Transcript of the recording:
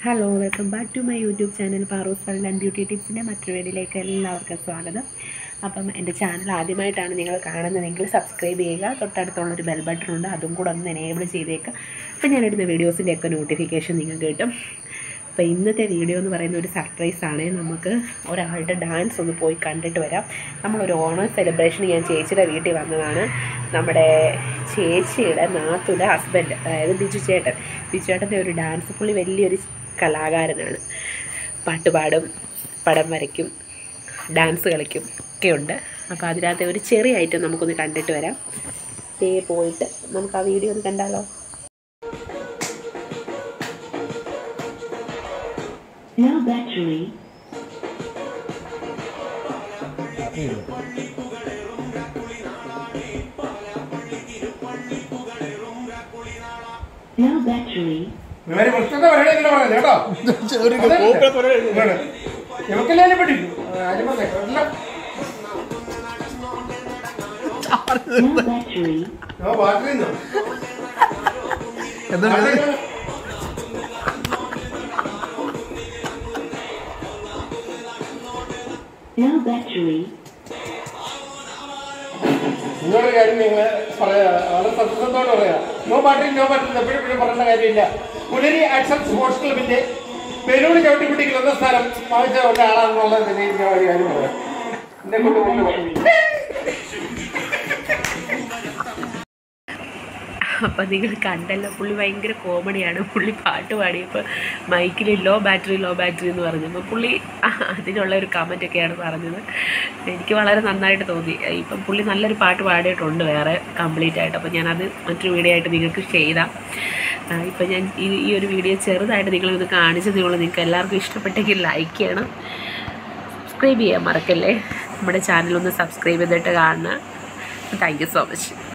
Hello welcome back to my YouTube channel Paroos world and beauty ടിപ്സിൻ്റെ മറ്റൊരു വീഡിയോയിലേക്ക് എല്ലാവർക്കും സ്വാഗതം അപ്പം എൻ്റെ ചാനൽ ആദ്യമായിട്ടാണ് നിങ്ങൾ കാണുന്നതെങ്കിൽ സബ്സ്ക്രൈബ് ചെയ്യുക തൊട്ടടുത്തുള്ളൊരു ബെൽ ബട്ടൺ ഉണ്ട് അതും കൂടെ ഒന്ന് എനേബിൾ ചെയ്തേക്കുക അപ്പം ഞാനിടുന്ന വീഡിയോസിൻ്റെയൊക്കെ നോട്ടിഫിക്കേഷൻ നിങ്ങൾക്ക് കിട്ടും അപ്പോൾ ഇന്നത്തെ വീഡിയോ എന്ന് പറയുന്ന ഒരു സർപ്രൈസാണ് നമുക്ക് ഒരാളുടെ ഡാൻസ് ഒന്ന് പോയി കണ്ടിട്ട് വരാം നമ്മളൊരു ഓണം സെലിബ്രേഷൻ ഞാൻ ചേച്ചിയുടെ വീട്ടിൽ വന്നതാണ് നമ്മുടെ ചേച്ചിയുടെ നാത്തുടെ ഹസ്ബൻഡ് അതായത് ബിജു ചേട്ടൻ ബിജു ചേട്ടൻ്റെ ഒരു ഡാൻസ് പുള്ളി വലിയൊരു കലാകാരനാണ് പാട്ട് പാടും പടം വരയ്ക്കും ഡാൻസ് കളിക്കും ഒക്കെ ഉണ്ട് അപ്പോൾ അതിനകത്ത് ഒരു ചെറിയ ഐറ്റം നമുക്കൊന്ന് കണ്ടിട്ട് വരാം ദേ പോയിട്ട് നമുക്ക് ആ വീഡിയോ ഒന്ന് കണ്ടാലോ No battery. No battery. ഇവര് വൃത്തിയുടെ പരിപാടി ഇങ്ങനെ പറയുന്നത് കേട്ടോ നമുക്കെല്ലാം പഠിക്കും ആരും പറഞ്ഞേ എല്ലാം No battery. ആ ബാറ്ററി No battery. നിങ്ങളുടെ കാര്യം നിങ്ങൾ പറയാ വളരെ സത്യസന്ധമായിട്ട് പറയാ നോ ബാറ്ററി നോ ബാറ്ററി എപ്പോഴും എപ്പോഴും പറയേണ്ട കാര്യമില്ല പുലരി ആക്ഷൻ സ്പോർട്സ് ക്ലബിന്റെ പെരൂട് ചവിട്ടിക്കുട്ടി ഗ്രന്ഥസ്ഥാനം വാങ്ങിച്ച ഒരാളാണെന്നുള്ള നിലയിൽ ഞാൻ ഒരു കാര്യം പറയാം എന്നെ കൊണ്ട് കൊണ്ടുപോകും അപ്പം നിങ്ങൾ കണ്ടല്ലോ പുള്ളി ഭയങ്കര കോമഡിയാണ് പുള്ളി പാട്ട് പാടിയപ്പോൾ മൈക്കിൽ ലോ ബാറ്ററി ലോ ബാറ്ററി എന്ന് പറഞ്ഞു അപ്പോൾ പുള്ളി അതിനുള്ള ഒരു കമൻറ്റൊക്കെയാണ് പറഞ്ഞത് എനിക്ക് വളരെ നന്നായിട്ട് തോന്നി ഇപ്പം പുള്ളി നല്ലൊരു പാട്ട് പാടിയിട്ടുണ്ട് വേറെ കംപ്ലീറ്റ് ആയിട്ട് അപ്പോൾ ഞാനത് മറ്റൊരു വീഡിയോ ആയിട്ട് നിങ്ങൾക്ക് ചെയ്താം ആ, ഇപ്പം ഞാൻ ഈ ഈ ഒരു വീഡിയോ ചെറുതായിട്ട് നിങ്ങളൊന്ന് കാണിച്ചതേ ഉള്ളൂ നിങ്ങൾക്ക് എല്ലാവർക്കും ഇഷ്ടപ്പെട്ടെങ്കിൽ ലൈക്ക് ചെയ്യണം സബ്സ്ക്രൈബ് ചെയ്യാൻ മറക്കല്ലേ നമ്മുടെ ചാനലൊന്ന് സബ്സ്ക്രൈബ് ചെയ്തിട്ട് കാണണം താങ്ക് യു സോ മച്ച്